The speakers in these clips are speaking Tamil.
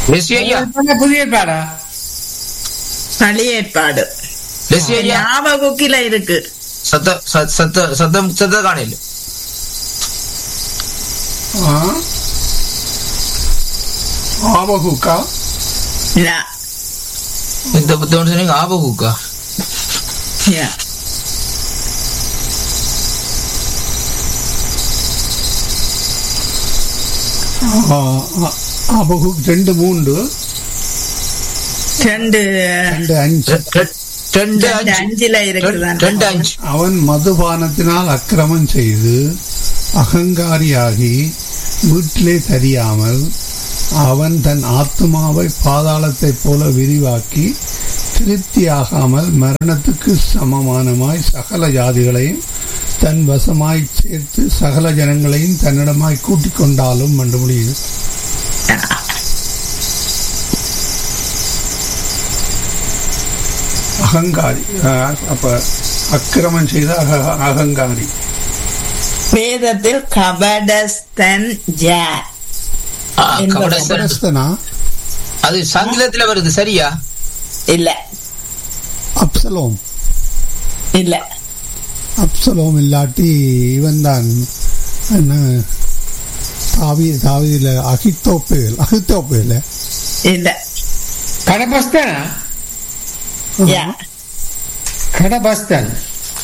லெஸ்லி ஐயா புதிய ஏற்பாடா பழைய ஏற்பாடு லெஸ்லி ஐயா ஞாபகுக்கில இருக்கு சத்த சத்த சத்த சத்தம் சத்த காணையில் ஆ? ஆபகுக்கா இல்ல. இந்த புத்தகம் சொன்னீங்க ஆபகுக்கா Yeah. ஆ, ஆ, ஆபகுக் ரெண்டு மூன்று ரெண்டு ரெண்டு அஞ்சு ரெ- ரெ- ரெண்டு ரெண்டு அஞ்சு அஞ்சுல இருக்குதான் ரெண்டு அஞ்சு அவன் மதுபானத்தினால் அக்கிரமம் செய்து அகங்காரியாகி வீட்டிலே தெரியாமல் அவன் தன் ஆத்மாவை பாதாளத்தைப் போல விரிவாக்கி திருப்தியாகாமல் மரணத்துக்கு சமமானமாய் சகல ஜாதிகளையும் தன் வசமாய் சேர்த்து சகல ஜனங்களையும் தன்னிடமாய் கூட்டிக் கொண்டாலும் என்று முடியுது அகங்காரி அஹ், அப்ப அக்கிரமம் செய்த அக- அகங்காரி வேதத்தில் கபடஸ்தன் ஜார் ஆ, இந்த கபடஸ்தன். கபடஸ்தனா அது சங்கிலத்துல வருது சரியா இல்ல அப்சலோம் இல்ல அப்சலோம் இல்லாட்டி இவன் தான் என்ன தாவி தாவியில அகித்தோப்பேல் அகித்தோப்பேல இல்ல கடபஸ்தனா யா கடபஸ்தன்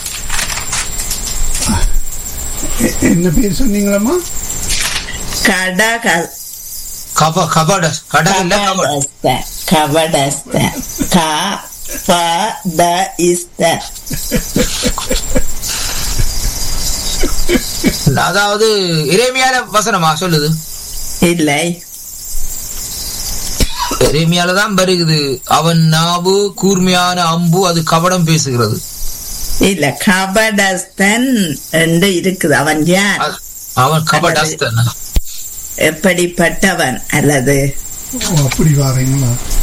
என்ன பேர் சொன்னீங்களம்மா கடக கப கபட கடல் இல்ல கபட கபடஸ்தன் கபடஸ்தன் கபடஸ்தன் அதாவது இறைமையால வசனமா சொல்லுது இல்லை இறைமையால தான் வருகுது அவன் நாவு கூர்மையான அம்பு அது கபடம் பேசுகிறது இல்ல கபடஸ்தன் என்று இருக்குது அவன் யார் அ- அவன் கபடஸ்தன் எப்படிப்பட்டவன் அல்லது ஓ, அப்படி வாரீங்களா